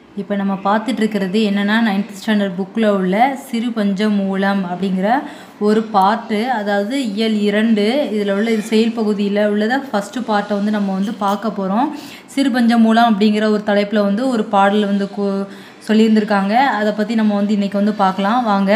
இப்போ நம்ம பார்த்துட்டு இருக்கிறது என்னென்னா நைன்த் ஸ்டாண்டர்ட் புக்கில் உள்ள சிறு பஞ்ச மூலம் அப்படிங்கிற ஒரு பாட்டு அதாவது இயல் இரண்டு இதில் உள்ள இது செயல் பகுதியில் உள்ளதை ஃபஸ்ட்டு பார்ட்டை வந்து நம்ம வந்து பார்க்க போகிறோம் சிறு பஞ்ச மூலம் அப்படிங்கிற ஒரு தலைப்பில் வந்து ஒரு பாடல் வந்து கு சொல்லியிருந்திருக்காங்க அதை பற்றி நம்ம வந்து இன்றைக்கி வந்து பார்க்கலாம் வாங்க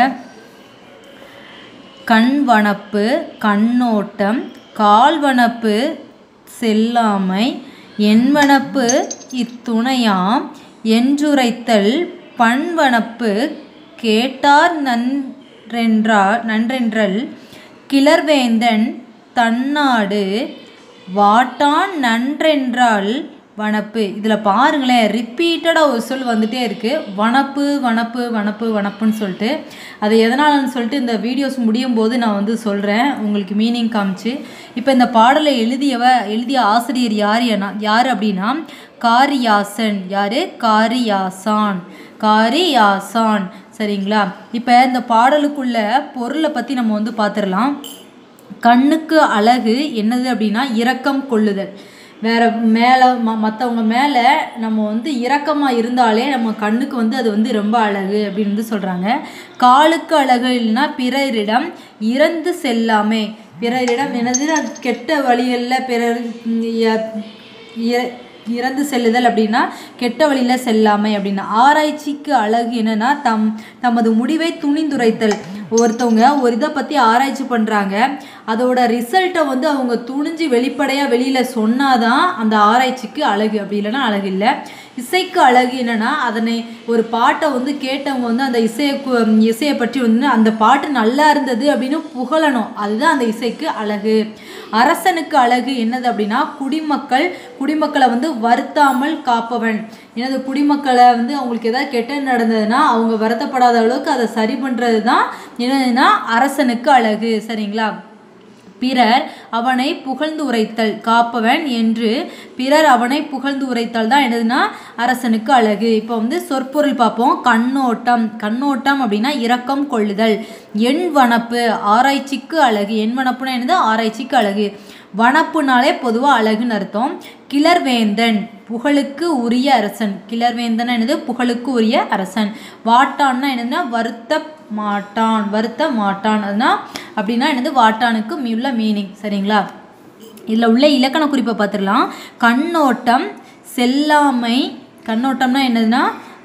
கண்வனப்பு கண்ணோட்டம் கால்வனப்பு செல்லாமை எண்வனப்பு இத்துணையாம் என்றுரைத்தல் பண்வனப்பு கேட்டார் நன்றென்றார் நன்றென்றல் கிளர்வேந்தன் தன்னாடு வாட்டான் நன்றென்றால் வனப்பு இதில் பாருங்களேன் ரிப்பீட்டடாக ஒரு சொல் வந்துட்டே இருக்குது வனப்பு வனப்பு வனப்பு வனப்புன்னு சொல்லிட்டு அது எதனாலன்னு சொல்லிட்டு இந்த வீடியோஸ் முடியும் போது நான் வந்து சொல்கிறேன் உங்களுக்கு மீனிங் காமிச்சு இப்போ இந்த பாடலை எழுதியவ எழுதிய ஆசிரியர் யார் என யார் அப்படின்னா காரியாசன் யார் காரியாசான் காரியாசான் சரிங்களா இப்போ இந்த பாடலுக்குள்ள பொருளை பற்றி நம்ம வந்து பார்த்துடலாம் கண்ணுக்கு அழகு என்னது அப்படின்னா இரக்கம் கொள்ளுதல் வேற மேலே ம மற்றவங்க மேலே நம்ம வந்து இரக்கமாக இருந்தாலே நம்ம கண்ணுக்கு வந்து அது வந்து ரொம்ப அழகு அப்படின்னு வந்து சொல்கிறாங்க காலுக்கு அழகு இல்லைன்னா பிறரிடம் இறந்து செல்லாமே பிறரிடம் என்னது அது கெட்ட வழிகளில் பிறர் இறந்து செல்லுதல் அப்படின்னா கெட்ட வழியில் செல்லாமை அப்படின்னா ஆராய்ச்சிக்கு அழகு என்னன்னா தம் தமது முடிவை துணிந்துரைத்தல் ஒருத்தவங்க ஒரு இதை பற்றி ஆராய்ச்சி பண்ணுறாங்க அதோட ரிசல்ட்டை வந்து அவங்க துணிஞ்சு வெளிப்படையாக வெளியில் சொன்னாதான் அந்த ஆராய்ச்சிக்கு அழகு அப்படி இல்லைன்னா அழகு இல்லை இசைக்கு அழகு என்னென்னா அதனை ஒரு பாட்டை வந்து கேட்டவங்க வந்து அந்த இசையை இசையை பற்றி வந்து அந்த பாட்டு நல்லா இருந்தது அப்படின்னு புகழணும் அதுதான் அந்த இசைக்கு அழகு அரசனுக்கு அழகு என்னது அப்படின்னா குடிமக்கள் குடிமக்களை வந்து வருத்தாமல் காப்பவன் எனது குடிமக்களை வந்து அவங்களுக்கு ஏதாவது கெட்ட நடந்ததுன்னா அவங்க வருத்தப்படாத அளவுக்கு அதை சரி பண்ணுறது தான் என்னதுன்னா அரசனுக்கு அழகு சரிங்களா பிறர் அவனை புகழ்ந்து உரைத்தல் காப்பவன் என்று பிறர் அவனை புகழ்ந்து உரைத்தல் தான் என்னதுன்னா அரசனுக்கு அழகு இப்போ வந்து சொற்பொருள் பார்ப்போம் கண்ணோட்டம் கண்ணோட்டம் அப்படின்னா இரக்கம் கொள்ளுதல் எண் வனப்பு ஆராய்ச்சிக்கு அழகு எண் வனப்புனா என்னது ஆராய்ச்சிக்கு அழகு வனப்புனாலே பொதுவாக அழகுன்னு அர்த்தம் கிளர்வேந்தன் புகழுக்கு உரிய அரசன் கிளர்வேந்தன் என்னது புகழுக்கு உரிய அரசன் வாட்டான்னா என்னதுன்னா வருத்த மாட்டான் வருத்த மாட்டான் அதுனா அப்படின்னா என்னது வாட்டானுக்கு உள்ள மீனிங் சரிங்களா இதில் உள்ள இலக்கண குறிப்பை பார்த்துடலாம் கண்ணோட்டம் செல்லாமை கண்ணோட்டம்னா என்னதுன்னா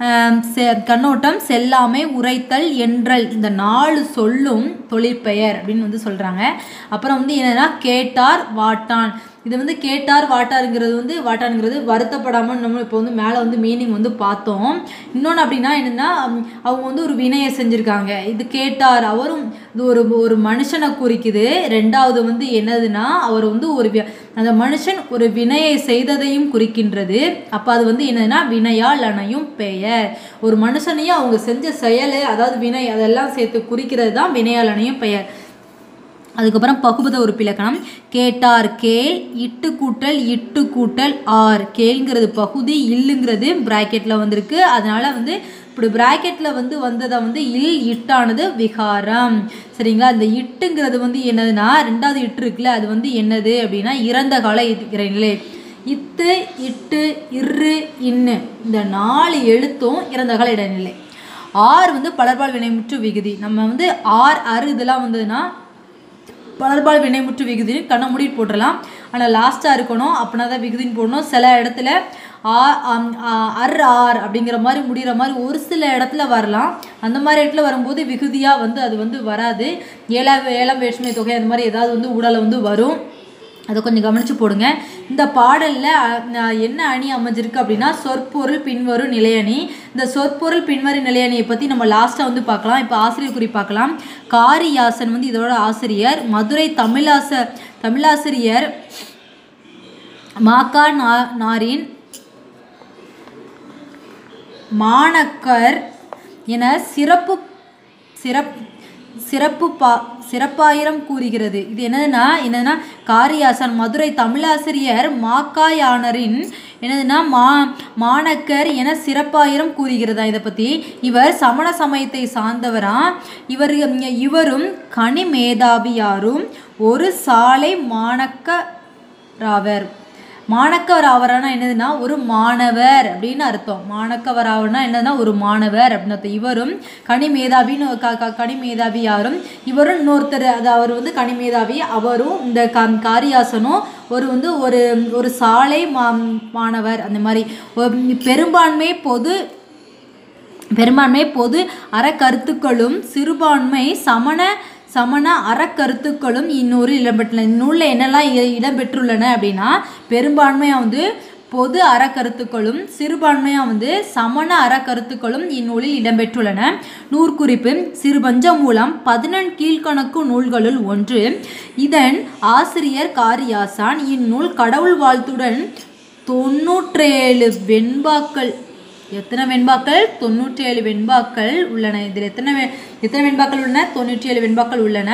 கண்ணோட்டம் செல்லாமை உரைத்தல் என்றல் இந்த நாலு சொல்லும் தொழிற்பெயர் அப்படின்னு வந்து சொல்கிறாங்க அப்புறம் வந்து என்னன்னா கேட்டார் வாட்டான் இது வந்து கேட்டார் வாட்டாருங்கிறது வந்து வாட்டாருங்கிறது வருத்தப்படாமல் நம்ம இப்போ வந்து மேலே வந்து மீனிங் வந்து பார்த்தோம் இன்னொன்று அப்படின்னா என்னென்னா அவங்க வந்து ஒரு வினையை செஞ்சுருக்காங்க இது கேட்டார் அவரும் இது ஒரு ஒரு மனுஷனை குறிக்குது ரெண்டாவது வந்து என்னதுன்னா அவர் வந்து ஒரு அந்த மனுஷன் ஒரு வினையை செய்ததையும் குறிக்கின்றது அப்போ அது வந்து என்னதுன்னா வினையால் அணையும் பெயர் ஒரு மனுஷனையும் அவங்க செஞ்ச செயல் அதாவது வினை அதெல்லாம் சேர்த்து குறிக்கிறது தான் வினையால் அணையும் பெயர் அதுக்கப்புறம் பகுபத உறுப்பிலக்கணம் கேட்டார் கேள் இட்டு கூட்டல் இட்டு கூட்டல் ஆர் கேள்ங்கிறது பகுதி இல்லுங்கிறது ப்ராக்கெட்டில் வந்திருக்கு அதனால் வந்து இப்படி ப்ராக்கெட்டில் வந்து வந்ததை வந்து இல் இட்டானது விகாரம் சரிங்களா இந்த இட்டுங்கிறது வந்து என்னதுன்னா ரெண்டாவது இட்டு இருக்குல்ல அது வந்து என்னது அப்படின்னா இறந்த கால இறைநிலை இத்து இட்டு இரு இன்னு இந்த நாலு எழுத்தும் இறந்த கால இடைநிலை ஆர் வந்து பலர்பால் வினைமுற்று விகுதி நம்ம வந்து ஆர் அரு இதெல்லாம் வந்ததுன்னா பலர்பால் வினைமுற்று விகுதின்னு கண்ணை மூடிட்டு போட்டுடலாம் ஆனால் லாஸ்ட்டாக இருக்கணும் அப்படின்னா தான் விகுதின்னு போடணும் சில இடத்துல ஆ அர் ஆர் அப்படிங்கிற மாதிரி முடிகிற மாதிரி ஒரு சில இடத்துல வரலாம் அந்த மாதிரி இடத்துல வரும்போது விகுதியாக வந்து அது வந்து வராது ஏழாம் ஏழாம் வேற்றுமை தொகை அந்த மாதிரி ஏதாவது வந்து உடலை வந்து வரும் அதை கொஞ்சம் கவனித்து போடுங்க இந்த பாடலில் என்ன அணி அமைஞ்சிருக்கு அப்படின்னா சொற்பொருள் பின்வரும் நிலையணி இந்த சொற்பொருள் பின்வரும் நிலையணியை பற்றி நம்ம லாஸ்ட்டாக வந்து பார்க்கலாம் இப்போ ஆசிரியர் குறி பார்க்கலாம் காரியாசன் வந்து இதோட ஆசிரியர் மதுரை தமிழாச தமிழாசிரியர் மாக்கா நா நாரின் மாணக்கர் என சிறப்பு சிறப் சிறப்பு பா சிறப்பாயிரம் கூறுகிறது இது என்னதுன்னா என்னதுன்னா காரியாசன் மதுரை தமிழாசிரியர் மாக்காயானரின் என்னதுன்னா மா மாணக்கர் என சிறப்பாயிரம் கூறுகிறதா இதை பற்றி இவர் சமண சமயத்தை சார்ந்தவரா இவர் இவரும் கனி மேதாவியாரும் ஒரு சாலை மாணக்கராவர் மாணக்கவர் ஆவரானா என்னதுன்னா ஒரு மாணவர் அப்படின்னு அர்த்தம் மாணக்கவர் ஆவரனா என்னதுன்னா ஒரு மாணவர் அப்படின்னு அர்த்தம் இவரும் கனி மேதாவின்னு க க கனி மேதாவி யாரும் இவரும் இன்னொருத்தர் அது அவர் வந்து கனி மேதாவி அவரும் இந்த க காரியாசனும் ஒரு வந்து ஒரு ஒரு சாலை மா மாணவர் அந்த மாதிரி ஒரு பெரும்பான்மை பொது பெரும்பான்மை பொது அறக்கருத்துக்களும் சிறுபான்மை சமண சமண அறக்கருத்துக்களும் இந்நூலில் இடம்பெற்றுள்ளன இந்நூலில் என்னெல்லாம் இ- இடம்பெற்றுள்ளன அப்படின்னா பெரும்பான்மையாக வந்து பொது அறக்கருத்துக்களும் சிறுபான்மையாக வந்து சமண அறக்கருத்துக்களும் இந்நூலில் இடம்பெற்றுள்ளன நூற்குறிப்பு சிறுபஞ்சம் மூலம் பதினெண் கீழ்க்கணக்கு நூல்களுள் ஒன்று இதன் ஆசிரியர் காரியாசான் இந்நூல் கடவுள் வாழ்த்துடன் தொண்ணூற்றேழு வெண்பாக்கள் எத்தனை வெண்பாக்கள் தொண்ணூற்றி ஏழு வெண்பாக்கள் உள்ளன இதில் எத்தனை வெ- எத்தனை வெண்பாக்கள் உள்ளன தொண்ணூற்றி ஏழு வெண்பாக்கள் உள்ளன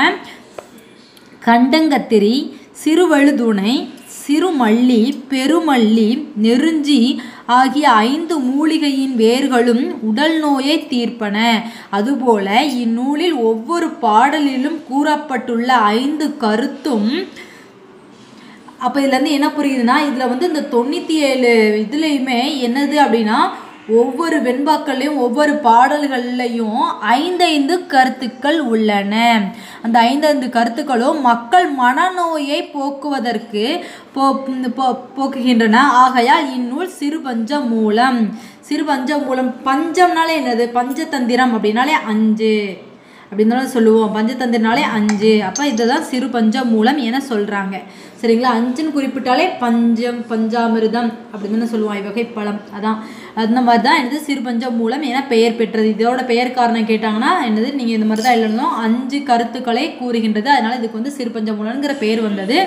கண்டங்கத்திரி சிறுவழுதுணை சிறுமல்லி பெருமல்லி நெருஞ்சி ஆகிய ஐந்து மூலிகையின் வேர்களும் உடல் நோயை தீர்ப்பன அதுபோல இந்நூலில் ஒவ்வொரு பாடலிலும் கூறப்பட்டுள்ள ஐந்து கருத்தும் அப்போ இதுலேருந்து என்ன புரியுதுன்னா இதில் வந்து இந்த தொண்ணூற்றி ஏழு இதுலேயுமே என்னது அப்படின்னா ஒவ்வொரு வெண்பாக்கள்லையும் ஒவ்வொரு பாடல்கள்லையும் ஐந்தைந்து கருத்துக்கள் உள்ளன அந்த ஐந்தைந்து கருத்துக்களும் மக்கள் மனநோயை போக்குவதற்கு போ போ- போக்குகின்றன ஆகையால் இந்நூல் சிறுபஞ்ச மூலம் சிறுபஞ்ச மூலம் பஞ்சம்னாலே என்னது பஞ்சதந்திரம் அப்படின்னாலே அஞ்சு அப்படின்னு சொல்லுவோம் பஞ்சதந்திரனாலே அஞ்சு அப்போ இதுதான் சிறு பஞ்ச மூலம் என சொல்கிறாங்க சரிங்களா அஞ்சுன்னு குறிப்பிட்டாலே பஞ்சம் பஞ்சாமிர்தம் அப்படின்னு தானே சொல்லுவோம் இவ்வகை பழம் அதான் அந்த மாதிரி தான் என்னது சிறு பஞ்ச மூலம் என பெயர் பெற்றது இதோட பெயர் காரணம் கேட்டாங்கன்னா என்னது நீங்கள் இந்த மாதிரி தான் எழுதணும் அஞ்சு கருத்துக்களை கூறுகின்றது அதனால இதுக்கு வந்து சிறு பஞ்ச மூலம்ங்கிற பெயர் வந்தது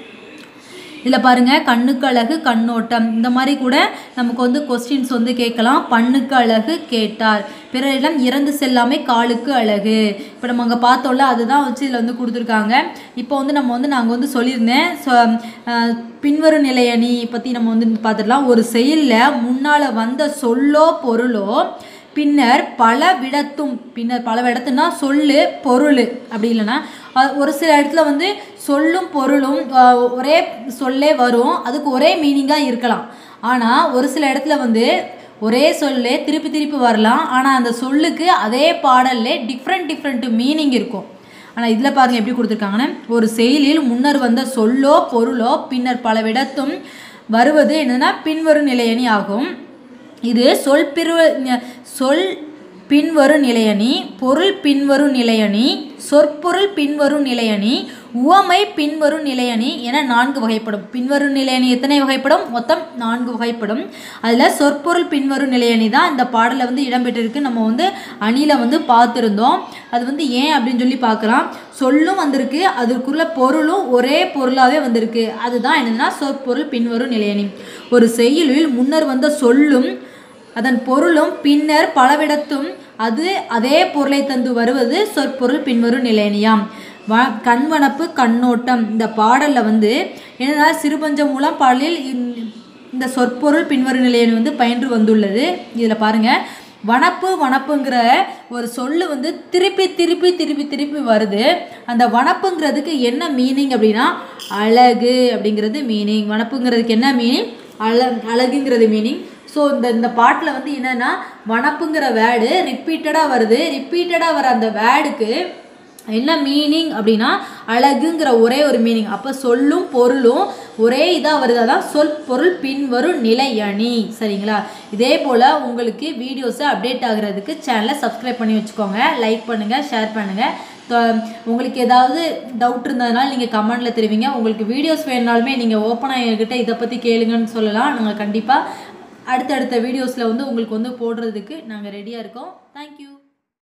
இதில் பாருங்க கண்ணுக்கு அழகு கண்ணோட்டம் இந்த மாதிரி கூட நமக்கு வந்து கொஸ்டின்ஸ் வந்து கேட்கலாம் பண்ணுக்கு அழகு கேட்டார் பிறரிடம் இறந்து செல்லாமை காலுக்கு அழகு இப்போ நம்ம அங்கே பார்த்தோம்ல அதுதான் வச்சு இதில் வந்து கொடுத்துருக்காங்க இப்போ வந்து நம்ம வந்து நாங்கள் வந்து சொல்லியிருந்தேன் ஸோ பின்வரும் நிலையணி பற்றி நம்ம வந்து பார்த்துடலாம் ஒரு செயலில் முன்னால் வந்த சொல்லோ பொருளோ பின்னர் பல விடத்தும் பின்னர் பல விடத்துனா சொல்லு பொருள் அப்படி இல்லைன்னா அஹ் ஒரு சில இடத்துல வந்து சொல்லும் பொருளும் அஹ் ஒரே சொல்லே வரும் அதுக்கு ஒரே மீனிங்காக இருக்கலாம் ஆனால் ஒரு சில இடத்துல வந்து ஒரே சொல்லே திருப்பி திருப்பி வரலாம் ஆனால் அந்த சொல்லுக்கு அதே பாடல்ல டிஃப்ரெண்ட் டிஃப்ரெண்ட் மீனிங் இருக்கும் ஆனால் இதில் பாருங்க எப்படி கொடுத்துருக்காங்கன்னா ஒரு செயலில் முன்னர் வந்த சொல்லோ பொருளோ பின்னர் பல விடத்தும் வருவது என்னன்னா பின்வரும் நிலையணி ஆகும் இது சொல் பிரிவ சொல் பின்வரும் நிலையணி பொருள் பின்வரும் நிலையணி சொற்பொருள் பின்வரும் நிலையணி உவமை பின்வரும் நிலையணி என நான்கு வகைப்படும் பின்வரும் நிலையணி எத்தனை வகைப்படும் மொத்தம் நான்கு வகைப்படும் அதில் சொற்பொருள் பின்வரும் நிலையணி தான் இந்த பாடலில் வந்து இடம்பெற்றிருக்கு நம்ம வந்து அணியில் வந்து பார்த்துருந்தோம் அது வந்து ஏன் அப்படின்னு சொல்லி பார்க்கலாம் சொல்லும் வந்திருக்கு அதற்குள்ள பொருளும் ஒரே பொருளாகவே வந்திருக்கு அதுதான் என்னதுன்னா சொற்பொருள் பின்வரும் நிலையணி ஒரு செய்யுளில் முன்னர் வந்த சொல்லும் அதன் பொருளும் பின்னர் பலவிடத்தும் அது அதே பொருளை தந்து வருவது சொற்பொருள் பின்வரும் நிலையணியாம் வ கண்வனப்பு கண்ணோட்டம் இந்த பாடலில் வந்து என்னன்னா சிறுபஞ்சம் மூலம் பாடலில் இந்த- இந்த சொற்பொருள் பின்வரும் நிலையணி வந்து பயின்று வந்துள்ளது இதில் பாருங்கள் வனப்பு வனப்புங்கிற ஒரு சொல்லு வந்து திருப்பி திருப்பி திருப்பி திருப்பி வருது அந்த வனப்புங்கிறதுக்கு என்ன மீனிங் அப்படின்னா அழகு அப்படிங்கிறது மீனிங் வனப்புங்கிறதுக்கு என்ன மீனிங் அழ அழகுங்கிறது மீனிங் ஸோ இந்த இந்த பாட்டில் வந்து என்னென்னா வனப்புங்கிற வேர்டு ரிப்பீட்டடாக வருது ரிப்பீட்டடாக வர அந்த வேர்டுக்கு என்ன மீனிங் அப்படின்னா அழகுங்கிற ஒரே ஒரு மீனிங் அப்போ சொல்லும் பொருளும் ஒரே இதாக வருது அதான் சொல் பொருள் பின்வரும் நிலையணி சரிங்களா இதே போல் உங்களுக்கு வீடியோஸை அப்டேட் ஆகுறதுக்கு சேனலை சப்ஸ்கிரைப் பண்ணி வச்சுக்கோங்க லைக் பண்ணுங்கள் ஷேர் பண்ணுங்கள் தொ- உங்களுக்கு ஏதாவது டவுட் இருந்ததுனால நீங்கள் கமெண்டில் தெரிவிங்க உங்களுக்கு வீடியோஸ் வேணுனாலுமே நீங்கள் ஓப்பனாக என்கிட்ட இதை பற்றி கேளுங்கன்னு சொல்லலாம் நாங்கள் கண்டிப்பாக அடுத்தடுத்த வீடியோஸில் வந்து உங்களுக்கு வந்து போடுறதுக்கு நாங்கள் ரெடியாக இருக்கோம் தேங்க்யூ